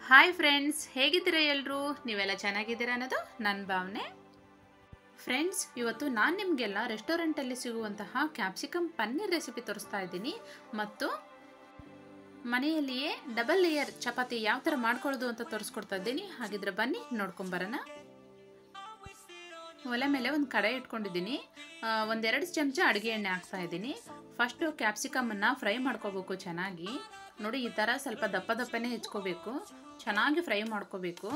hi friends ಹೇಗಿದ್ದೀರಾ ಎಲ್ಲರೂ ನೀವೆಲ್ಲ ಚೆನ್ನಾಗಿದ್ದೀರಾ ಅನ್ನೋದು ನನ್ನ ಭಾವನೆ ಫ್ರೆಂಡ್ಸ್ ಇವತ್ತು ನಾನು ನಿಮಗೆಲ್ಲ ರೆಸ್ಟೋರೆಂಟಲ್ಲಿ ಸಿಗುವಂತಹ ಕ್ಯಾಪ್ಸಿಕಮ್ ಪನ್ನೀರ್ ರೆಸಿಪಿ ತೋರಿಸ್ತಾ ಇದ್ದೀನಿ ಮತ್ತು ಮನೆಯಲ್ಲಿಯೇ ಡಬಲ್ ಲೇಯರ್ ಚಪಾತಿ ಯಾವ ಥರ ಮಾಡ್ಕೊಳ್ಳೋದು ಅಂತ ತೋರಿಸ್ಕೊಡ್ತಾ ಇದ್ದೀನಿ ಹಾಗಿದ್ರೆ ಬನ್ನಿ ನೋಡ್ಕೊಂಬರೋಣ ಒಲೆ ಮೇಲೆ ಒಂದು ಕಡೆ ಇಟ್ಕೊಂಡಿದ್ದೀನಿ ಒಂದೆರಡು ಚಮಚ ಅಡುಗೆ ಎಣ್ಣೆ ಹಾಕ್ತಾ ಇದ್ದೀನಿ ಫಸ್ಟು ಕ್ಯಾಪ್ಸಿಕಮನ್ನು ಫ್ರೈ ಮಾಡ್ಕೋಬೇಕು ಚೆನ್ನಾಗಿ ನೋಡಿ ಈ ಥರ ಸ್ವಲ್ಪ ದಪ್ಪ ದಪ್ಪನೇ ಹೆಚ್ಕೋಬೇಕು ಚೆನ್ನಾಗಿ ಫ್ರೈ ಮಾಡ್ಕೋಬೇಕು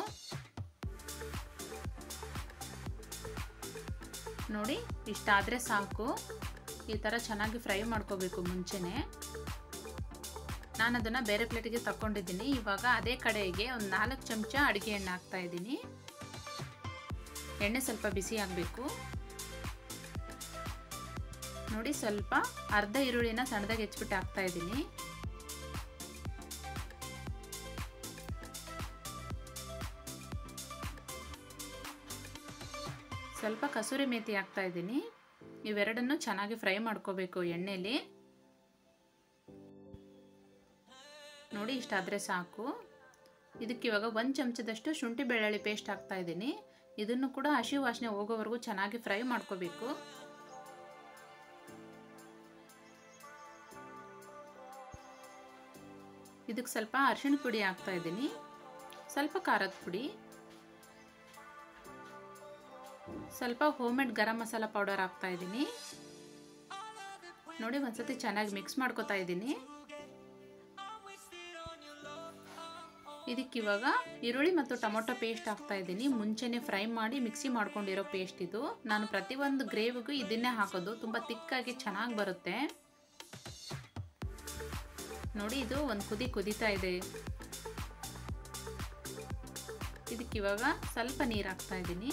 ನೋಡಿ ಇಷ್ಟಾದರೆ ಸಾಕು ಈ ಥರ ಚೆನ್ನಾಗಿ ಫ್ರೈ ಮಾಡ್ಕೋಬೇಕು ಮುಂಚೆನೇ ನಾನು ಅದನ್ನು ಬೇರೆ ಪ್ಲೇಟಿಗೆ ತಗೊಂಡಿದ್ದೀನಿ ಇವಾಗ ಅದೇ ಕಡೆಗೆ ಒಂದು ನಾಲ್ಕು ಚಮಚ ಅಡುಗೆ ಎಣ್ಣೆ ಹಾಕ್ತಾ ಇದ್ದೀನಿ ಎಣ್ಣೆ ಸ್ವಲ್ಪ ಬಿಸಿ ಆಗಬೇಕು ನೋಡಿ ಸ್ವಲ್ಪ ಅರ್ಧ ಈರುಳ್ಳಿನ ಸಣ್ಣದಾಗಿ ಹೆಚ್ಚಿಬಿಟ್ಟು ಹಾಕ್ತಾ ಇದ್ದೀನಿ ಸ್ವಲ್ಪ ಕಸೂರಿ ಮೇಥಿ ಹಾಕ್ತಾ ಇದ್ದೀನಿ ಇವೆರಡನ್ನು ಚೆನ್ನಾಗಿ ಫ್ರೈ ಮಾಡ್ಕೋಬೇಕು ಎಣ್ಣೆಲಿ ನೋಡಿ ಇಷ್ಟಾದರೆ ಸಾಕು ಇದಕ್ಕೆ ಇವಾಗ ಒಂದು ಚಮಚದಷ್ಟು ಶುಂಠಿ ಬೆಳ್ಳುಳ್ಳಿ ಪೇಸ್ಟ್ ಹಾಕ್ತಾ ಇದ್ದೀನಿ ಇದನ್ನು ಕೂಡ ಹಸಿ ವಾಸನೆ ಹೋಗೋವರೆಗೂ ಚೆನ್ನಾಗಿ ಫ್ರೈ ಮಾಡ್ಕೋಬೇಕು ಇದಕ್ಕೆ ಸ್ವಲ್ಪ ಅರಿಶಿಣ ಪುಡಿ ಹಾಕ್ತಾ ಇದ್ದೀನಿ ಸ್ವಲ್ಪ ಖಾರದ ಪುಡಿ ಸ್ವಲ್ಪ homemade garam masala powder ಹಾಕ್ತಾ ಇದ್ದೀನಿ ನೋಡಿ ಒಂದ್ಸತಿ ಚೆನ್ನಾಗಿ ಮಿಕ್ಸ್ ಮಾಡ್ಕೋತಾ ಇದ್ದೀನಿ ಇದಕ್ಕಿವಾಗ ಈರುಳ್ಳಿ ಮತ್ತು ಟೊಮೊಟೊ ಪೇಸ್ಟ್ ಹಾಕ್ತಾ ಇದ್ದೀನಿ ಮುಂಚೆನೇ ಫ್ರೈ ಮಾಡಿ ಮಿಕ್ಸಿ ಮಾಡ್ಕೊಂಡಿರೋ ಪೇಸ್ಟ್ ಇದು ನಾನು ಪ್ರತಿಯೊಂದು ಗ್ರೇವಿಗೂ ಇದನ್ನೇ ಹಾಕೋದು ತುಂಬ ತಿಕ್ಕಾಗಿ ಚೆನ್ನಾಗಿ ಬರುತ್ತೆ ನೋಡಿ ಇದು ಒಂದು ಕುದಿ ಕುದೀತಾ ಇದೆ ಇದಕ್ಕಿವಾಗ ಸ್ವಲ್ಪ ನೀರು ಹಾಕ್ತಾ ಇದ್ದೀನಿ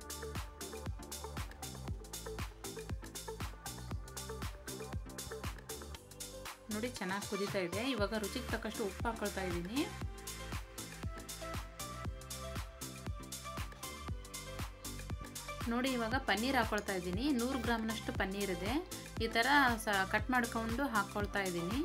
ನೋಡಿ ಚೆನ್ನಾಗಿ ಕುದೀತಾ ಇದೆ ಇವಾಗ ರುಚಿಗೆ ತಕ್ಕಷ್ಟು ಉಪ್ಪು ಹಾಕೊಳ್ತಾ ಇದ್ದೀನಿ ನೋಡಿ ಇವಾಗ ಪನ್ನೀರ್ ಹಾಕೊಳ್ತಾ ಇದ್ದೀನಿ ನೂರು ಗ್ರಾಮ್ನಷ್ಟು ಪನ್ನೀರ್ ಇದೆ ಈ ಥರ ಸ ಕಟ್ ಮಾಡ್ಕೊಂಡು ಹಾಕ್ಕೊಳ್ತಾ ಇದ್ದೀನಿ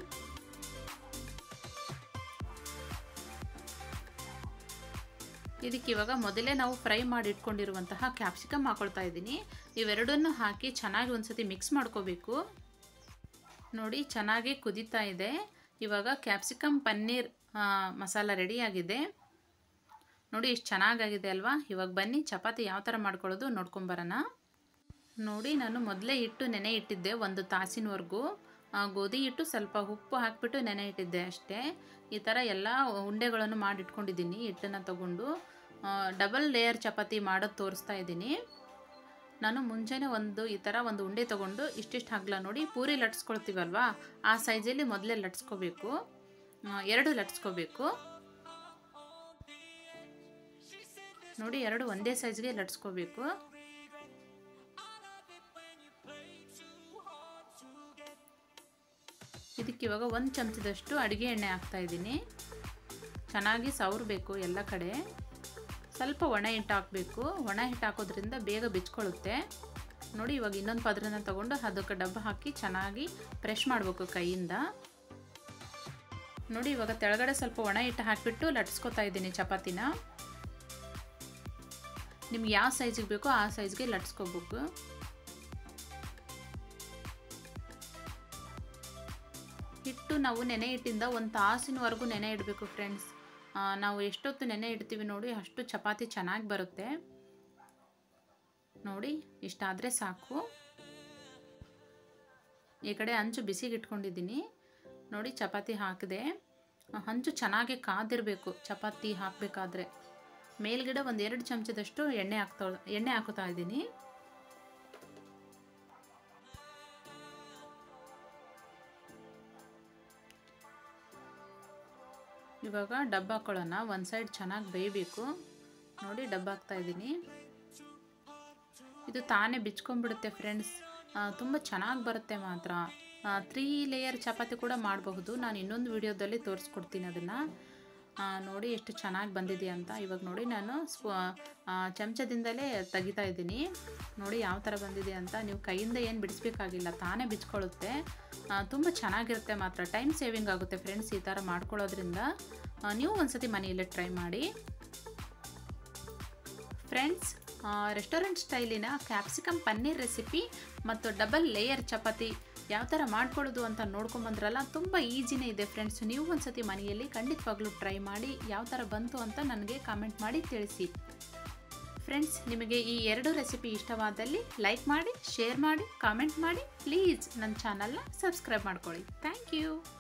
ಇದಕ್ಕೆ ಇವಾಗ ಮೊದಲೇ ನಾವು ಫ್ರೈ ಮಾಡಿ ಇಟ್ಕೊಂಡಿರುವಂತಹ ಕ್ಯಾಪ್ಸಿಕಮ್ ಹಾಕೊಳ್ತಾ ಇದ್ದೀನಿ ಇವೆರಡನ್ನು ಹಾಕಿ ಚೆನ್ನಾಗಿ ಒಂದ್ಸತಿ ಮಿಕ್ಸ್ ಮಾಡ್ಕೋಬೇಕು ನೋಡಿ ಚೆನ್ನಾಗಿ ಕುದೀತಾ ಇದೆ ಇವಾಗ ಕ್ಯಾಪ್ಸಿಕಮ್ ಪನ್ನೀರ್ ಮಸಾಲ ರೆಡಿಯಾಗಿದೆ ನೋಡಿ ಎಷ್ಟು ಚೆನ್ನಾಗಾಗಿದೆ ಅಲ್ವಾ ಇವಾಗ ಬನ್ನಿ ಚಪಾತಿ ಯಾವ ಥರ ಮಾಡ್ಕೊಳ್ಳೋದು ನೋಡ್ಕೊಂಬರೋಣ ನೋಡಿ ನಾನು ಮೊದಲೇ ಇಟ್ಟು ನೆನೆ ಇಟ್ಟಿದ್ದೆ ಒಂದು ತಾಸಿನವರೆಗೂ ಗೋಧಿ ಹಿಟ್ಟು ಸ್ವಲ್ಪ ಉಪ್ಪು ಹಾಕಿಬಿಟ್ಟು ನೆನೆ ಇಟ್ಟಿದ್ದೆ ಅಷ್ಟೇ ಈ ಥರ ಎಲ್ಲ ಉಂಡೆಗಳನ್ನು ಮಾಡಿಟ್ಕೊಂಡಿದ್ದೀನಿ ಹಿಟ್ಟನ್ನು ತಗೊಂಡು ಡಬಲ್ ಲೇಯರ್ ಚಪಾತಿ ಮಾಡೋದು ತೋರಿಸ್ತಾ ಇದ್ದೀನಿ ನಾನು ಮುಂಚೆನೇ ಒಂದು ಈ ಥರ ಒಂದು ಉಂಡೆ ತೊಗೊಂಡು ಇಷ್ಟಿಷ್ಟು ಹಗ್ಲ ನೋಡಿ ಪೂರಿ ಲಟ್ಸ್ಕೊಳ್ತೀವಲ್ವಾ ಆ ಸೈಜಲ್ಲಿ ಮೊದಲೇ ಲಟ್ಸ್ಕೋಬೇಕು ಎರಡು ಲಟ್ಸ್ಕೋಬೇಕು ನೋಡಿ ಎರಡು ಒಂದೇ ಸೈಜ್ಗೆ ಲಟ್ಸ್ಕೋಬೇಕು ಇದಕ್ಕೆ ಇವಾಗ ಒಂದು ಚಮಚದಷ್ಟು ಅಡುಗೆ ಎಣ್ಣೆ ಹಾಕ್ತಾ ಇದ್ದೀನಿ ಚೆನ್ನಾಗಿ ಸವರಬೇಕು ಎಲ್ಲ ಕಡೆ ಸ್ವಲ್ಪ ಒಣ ಹಿಟ್ಟು ಹಾಕಬೇಕು ಒಣ ಹಿಟ್ಟು ಹಾಕೋದ್ರಿಂದ ಬೇಗ ಬಿಚ್ಕೊಳ್ಳುತ್ತೆ ನೋಡಿ ಇವಾಗ ಇನ್ನೊಂದು ಪದ್ರನ ತೊಗೊಂಡು ಅದಕ್ಕೆ ಡಬ್ಬ ಹಾಕಿ ಚೆನ್ನಾಗಿ ಪ್ರೆಶ್ ಮಾಡಬೇಕು ಕೈಯಿಂದ ನೋಡಿ ಇವಾಗ ತೆಳಗಡೆ ಸ್ವಲ್ಪ ಒಣ ಹಿಟ್ಟು ಹಾಕಿಬಿಟ್ಟು ಲಟ್ಸ್ಕೊತಾ ಇದ್ದೀನಿ ಚಪಾತಿನ ನಿಮ್ಗೆ ಯಾವ ಸೈಜಿಗೆ ಬೇಕೋ ಆ ಸೈಜ್ಗೆ ಲಟ್ಸ್ಕೋಬೇಕು ಹಿಟ್ಟು ನಾವು ನೆನೆ ಇಟ್ಟಿಂದ ಒಂದು ತಾಸಿನವರೆಗೂ ನೆನೆ ಇಡಬೇಕು ಫ್ರೆಂಡ್ಸ್ ನಾವು ಎಷ್ಟೊತ್ತು ನೆನೆ ಇಡ್ತೀವಿ ನೋಡಿ ಅಷ್ಟು ಚಪಾತಿ ಚೆನ್ನಾಗಿ ಬರುತ್ತೆ ನೋಡಿ ಇಷ್ಟಾದರೆ ಸಾಕು ಈ ಕಡೆ ಹಂಚು ಬಿಸಿಗೆ ಇಟ್ಕೊಂಡಿದ್ದೀನಿ ನೋಡಿ ಚಪಾತಿ ಹಾಕಿದೆ ಹಂಚು ಚೆನ್ನಾಗಿ ಕಾದಿರಬೇಕು ಚಪಾತಿ ಹಾಕಬೇಕಾದ್ರೆ ಮೇಲ್ಗಡೆ ಒಂದು ಎರಡು ಚಮಚದಷ್ಟು ಎಣ್ಣೆ ಹಾಕ್ತಾ ಎಣ್ಣೆ ಹಾಕೋತಾ ಇದ್ದೀನಿ ಇವಾಗ ಡಬ್ಬ ಹಾಕೊಳ್ಳೋಣ ಒಂದು ಸೈಡ್ ಚೆನ್ನಾಗಿ ಬೇಯಬೇಕು ನೋಡಿ ಡಬ್ಬ ಹಾಕ್ತಾ ಇದ್ದೀನಿ ಇದು ತಾನೇ ಬಿಚ್ಕೊಂಡ್ಬಿಡುತ್ತೆ ಫ್ರೆಂಡ್ಸ್ ತುಂಬ ಚೆನ್ನಾಗಿ ಬರುತ್ತೆ ಮಾತ್ರ ತ್ರೀ ಲೇಯರ್ ಚಪಾತಿ ಕೂಡ ಮಾಡಬಹುದು ನಾನು ಇನ್ನೊಂದು ವಿಡಿಯೋದಲ್ಲಿ ತೋರಿಸ್ಕೊಡ್ತೀನಿ ಅದನ್ನು ನೋಡಿ ಎಷ್ಟು ಚೆನ್ನಾಗಿ ಬಂದಿದೆ ಅಂತ ಇವಾಗ ನೋಡಿ ನಾನು ಸ್ಪೂ ಚಮಚದಿಂದಲೇ ತೆಗಿತಾ ಇದ್ದೀನಿ ನೋಡಿ ಯಾವ ಥರ ಬಂದಿದೆ ಅಂತ ನೀವು ಕೈಯಿಂದ ಏನು ಬಿಡಿಸ್ಬೇಕಾಗಿಲ್ಲ ತಾನೇ ಬಿಚ್ಕೊಳ್ಳುತ್ತೆ ತುಂಬ ಚೆನ್ನಾಗಿರುತ್ತೆ ಮಾತ್ರ ಟೈಮ್ ಸೇವಿಂಗ್ ಆಗುತ್ತೆ ಫ್ರೆಂಡ್ಸ್ ಈ ಥರ ಮಾಡ್ಕೊಳ್ಳೋದ್ರಿಂದ ನೀವು ಒಂದ್ಸತಿ ಮನೆಯಲ್ಲೇ ಟ್ರೈ ಮಾಡಿ ಫ್ರೆಂಡ್ಸ್ ರೆಸ್ಟೋರೆಂಟ್ ಸ್ಟೈಲಿನ ಕ್ಯಾಪ್ಸಿಕಮ್ ಪನ್ನೀರ್ ರೆಸಿಪಿ ಮತ್ತು ಡಬಲ್ ಲೇಯರ್ ಚಪಾತಿ ಯಾವ ಥರ ಮಾಡ್ಕೊಳ್ಳೋದು ಅಂತ ನೋಡ್ಕೊಂಬಂದ್ರಲ್ಲ ತುಂಬ ಈಸಿನೇ ಇದೆ ಫ್ರೆಂಡ್ಸ್ ನೀವು ಒಂದ್ಸತಿ ಮನೆಯಲ್ಲಿ ಖಂಡಿತವಾಗ್ಲೂ ಟ್ರೈ ಮಾಡಿ ಯಾವ ಥರ ಬಂತು ಅಂತ ನನಗೆ ಕಾಮೆಂಟ್ ಮಾಡಿ ತಿಳಿಸಿ ಫ್ರೆಂಡ್ಸ್ ನಿಮಗೆ ಈ ಎರಡು ರೆಸಿಪಿ ಇಷ್ಟವಾದಲ್ಲಿ ಲೈಕ್ ಮಾಡಿ ಶೇರ್ ಮಾಡಿ ಕಾಮೆಂಟ್ ಮಾಡಿ ಪ್ಲೀಸ್ ನನ್ನ ಚಾನಲ್ನ ಸಬ್ಸ್ಕ್ರೈಬ್ ಮಾಡ್ಕೊಳ್ಳಿ ಥ್ಯಾಂಕ್ ಯು